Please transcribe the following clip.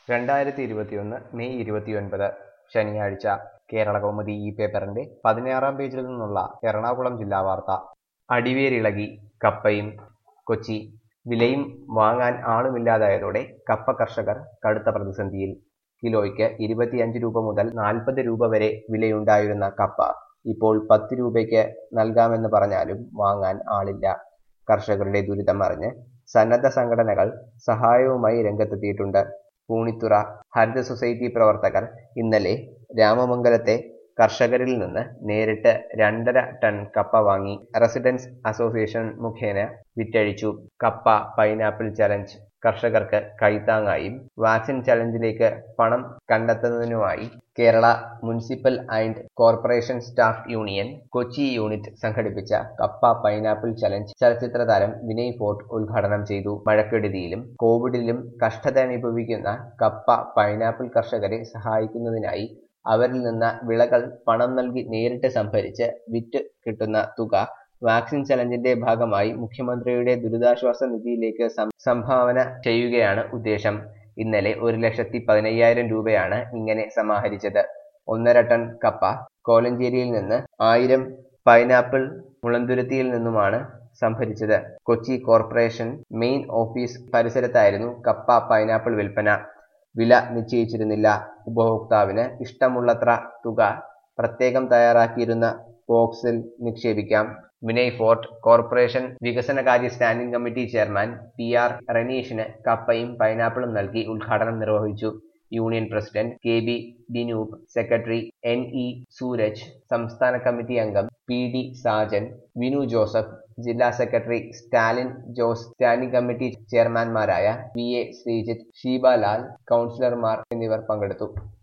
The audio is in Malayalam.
രണ്ടായിരത്തി ഇരുപത്തിയൊന്ന് മെയ് ഇരുപത്തിയൊൻപത് ശനിയാഴ്ച കേരള കൗമുദി ഈ പേപ്പറിന്റെ പതിനാറാം പേജിൽ നിന്നുള്ള എറണാകുളം ജില്ലാ വാർത്ത അടിവേരിളകി കപ്പയും കൊച്ചി വിലയും വാങ്ങാൻ ആളുമില്ലാതായതോടെ കപ്പ കർഷകർ കടുത്ത പ്രതിസന്ധിയിൽ കിലോയ്ക്ക് ഇരുപത്തിയഞ്ച് രൂപ മുതൽ നാൽപ്പത് രൂപ വരെ വിലയുണ്ടായിരുന്ന കപ്പ ഇപ്പോൾ പത്ത് രൂപയ്ക്ക് നൽകാമെന്ന് പറഞ്ഞാലും വാങ്ങാൻ ആളില്ല കർഷകരുടെ ദുരിതം അറിഞ്ഞ് സന്നദ്ധ സംഘടനകൾ സഹായവുമായി രംഗത്തെത്തിയിട്ടുണ്ട് പൂണിത്തുറ ഹരിത സൊസൈറ്റി പ്രവർത്തകർ ഇന്നലെ രാമമംഗലത്തെ കർഷകരിൽ നിന്ന് നേരിട്ട് രണ്ടര ടൺ കപ്പ വാങ്ങി റെസിഡൻസ് അസോസിയേഷൻ മുഖേന വിറ്റഴിച്ചു കപ്പ പൈനാപ്പിൾ ചലഞ്ച് കർഷകർക്ക് കൈത്താങ്ങായും വാക്സിൻ ചലഞ്ചിലേക്ക് പണം കണ്ടെത്തുന്നതിനുമായി Kerala municipal and corporation staff union Kochi unit സംഘടിപ്പിച്ച കപ്പ പൈനാപ്പിൾ ചലഞ്ച് ചലച്ചിത്ര താരം വിനയ് ഫോർട്ട് ഉദ്ഘാടനം ചെയ്തു മഴക്കെടുതിയിലും കോവിഡിലും കഷ്ടത അനുഭവിക്കുന്ന കപ്പ പൈനാപ്പിൾ കർഷകരെ സഹായിക്കുന്നതിനായി അവരിൽ നിന്ന് വിളകൾ പണം നൽകി നേരിട്ട് സംഭരിച്ച് വിറ്റ് കിട്ടുന്ന തുക വാക്സിൻ ചലഞ്ചിന്റെ ഭാഗമായി മുഖ്യമന്ത്രിയുടെ ദുരിതാശ്വാസ നിധിയിലേക്ക് സംഭാവന ചെയ്യുകയാണ് ഉദ്ദേശം ഇന്നലെ ഒരു ലക്ഷത്തി പതിനയ്യായിരം രൂപയാണ് ഇങ്ങനെ സമാഹരിച്ചത് ഒന്നര ടൺ കപ്പ കോലഞ്ചേരിയിൽ നിന്ന് ആയിരം പൈനാപ്പിൾ മുളന്തുരുത്തിയിൽ നിന്നുമാണ് സംഭരിച്ചത് കൊച്ചി കോർപ്പറേഷൻ മെയിൻ ഓഫീസ് പരിസരത്തായിരുന്നു കപ്പ പൈനാപ്പിൾ വിൽപ്പന വില നിശ്ചയിച്ചിരുന്നില്ല ഉപഭോക്താവിന് ഇഷ്ടമുള്ളത്ര തുക പ്രത്യേകം തയ്യാറാക്കിയിരുന്ന ബോക്സിൽ നിക്ഷേപിക്കാം വിനയ് ഫോർട്ട് കോർപ്പറേഷൻ വികസനകാര്യ standing committee chairman P R റനീഷിന് കപ്പയും പൈനാപ്പിളും നൽകി ഉദ്ഘാടനം നിർവഹിച്ചു union president K B Dinoop secretary N E Sooraj സംസ്ഥാന കമ്മിറ്റി അംഗം പി ഡി സാജൻ വിനു ജോസഫ് ജില്ലാ സെക്രട്ടറി സ്റ്റാലിൻ ജോസ് സ്റ്റാൻഡിംഗ് കമ്മിറ്റി ചെയർമാൻമാരായ വി എ ശ്രീജിത്ത് ഷീബ ലാൽ കൗൺസിലർമാർ എന്നിവർ പങ്കെടുത്തു